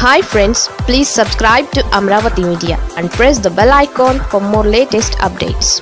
hi friends please subscribe to Amaravati media and press the bell icon for more latest updates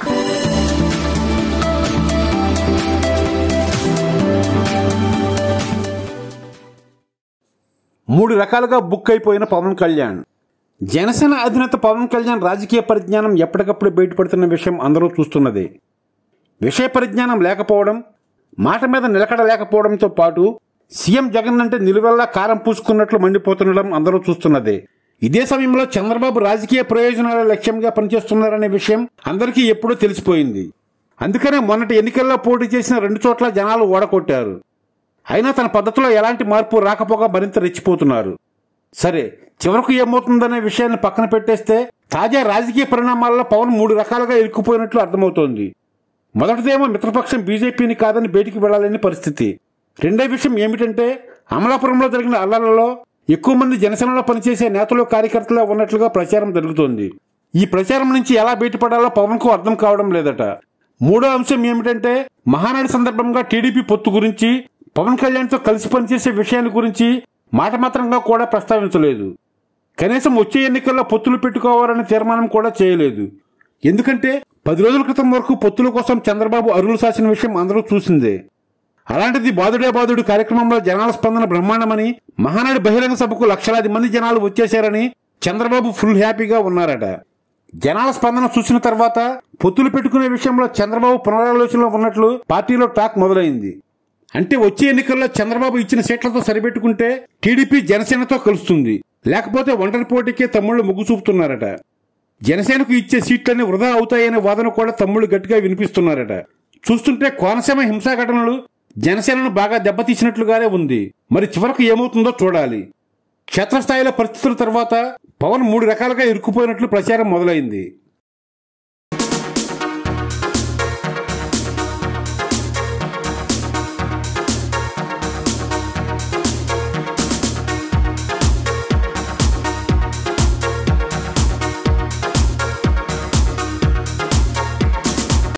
మూడు రకాలుగా book అయిపోయిన పవన్ కళ్యాణ్ జనసేన అధినేత పవన్ కళ్యాణ్ రాజకీయ పరిజ్ఞానం ఎప్పటికప్పుడు బయటపడుతున్న విషయం అందరూ చూస్తున్నదే విషయ పరిజ్ఞానం లేకపోవడం మాట మీద నిలకడ లేకపోవడంతో పాటు సీఎం జగన్ అంటే నిలువెల్లా కారం పూసుకున్నట్లు మండిపోతుండడం అందరూ చూస్తున్నదే ఇదే సమయంలో చంద్రబాబు రాజకీయ ప్రయోజనాల లక్ష్యంగా పనిచేస్తున్నారనే విషయం అందరికీ ఎప్పుడూ తెలిసిపోయింది అందుకనే మొన్నటి ఎన్నికల్లో పోటీ చేసిన రెండు చోట్ల జనాలు ఓడకొట్టారు అయినా తన పద్ధతిలో ఎలాంటి మార్పు రాకపోగా మరింత రెచ్చిపోతున్నారు సరే చివరకు ఏమవుతుందనే విషయాన్ని పక్కన పెట్టేస్తే తాజా రాజకీయ పరిణామాల్లో పవన్ మూడు రకాలుగా ఇరుక్కుపోయినట్లు అర్థమవుతోంది మొదటిదేమో మిత్రపక్షం బీజేపీని కాదని బయటికి వెళ్లాలని పరిస్థితి రెండో విషయం ఏమిటంటే అమలాపురంలో జరిగిన అల్లర్లలో ఎక్కువ మంది జనసేనలో పనిచేసే నేతలు కార్యకర్తలు ఉన్నట్లుగా ప్రచారం జరుగుతోంది ఈ ప్రచారం నుంచి ఎలా బయటపడాలో పవన్ కు అర్థం కావడం లేదట మూడో అంశం ఏమిటంటే మహానాడు సందర్భంగా టీడీపీ పొత్తు గురించి పవన్ కళ్యాణ్తో కలిసి పనిచేసే విషయాల గురించి మాట మాత్రంగా కూడా ప్రస్తావించలేదు కనీసం వచ్చే ఎన్నికల్లో పొత్తులు పెట్టుకోవాలనే తీర్మానం కూడా చేయలేదు ఎందుకంటే పది రోజుల క్రితం వరకు పొత్తుల కోసం చంద్రబాబు అరువులు సాసిన విషయం అందరూ చూసిందే అలాంటిది బాదుడే బాదుడు కార్యక్రమంలో జనాల స్పందన బ్రహ్మాండమని మహానాడు బహిరంగ సభకు లక్షలాది మంది జనాలు వచ్చేశారని చంద్రబాబు ఫుల్ హ్యాపీగా ఉన్నారట జనాల స్పందన చూసిన తర్వాత పొత్తులు పెట్టుకునే విషయంలో చంద్రబాబు పునరాలోచనలో ఉన్నట్లు పార్టీలో టాక్ మొదలైంది అంటే వచ్చే ఎన్నికల్లో చంద్రబాబు ఇచ్చిన సీట్లతో సరిపెట్టుకుంటే టీడీపీ జనసేనతో కలుస్తుంది లేకపోతే ఒంటరి పోటీకే తమ్ముళ్ళు మొగ్గు చూపుతున్నారట జనసేనకు ఇచ్చే సీట్లన్నీ వృధా అవుతాయనే వాదన కూడా తమ్ముళ్ళు గట్టిగా వినిపిస్తున్నారట చూస్తుంటే కోనసీమ హింసా ఘటనలు జనసేనను బాగా దెబ్బతీసినట్లుగానే ఉంది మరి చివరకు ఏమవుతుందో చూడాలి క్షేత్రస్థాయిలో పరిస్థితుల తర్వాత పవన్ మూడు రకాలుగా ఇరుక్కుపోయినట్లు ప్రచారం మొదలైంది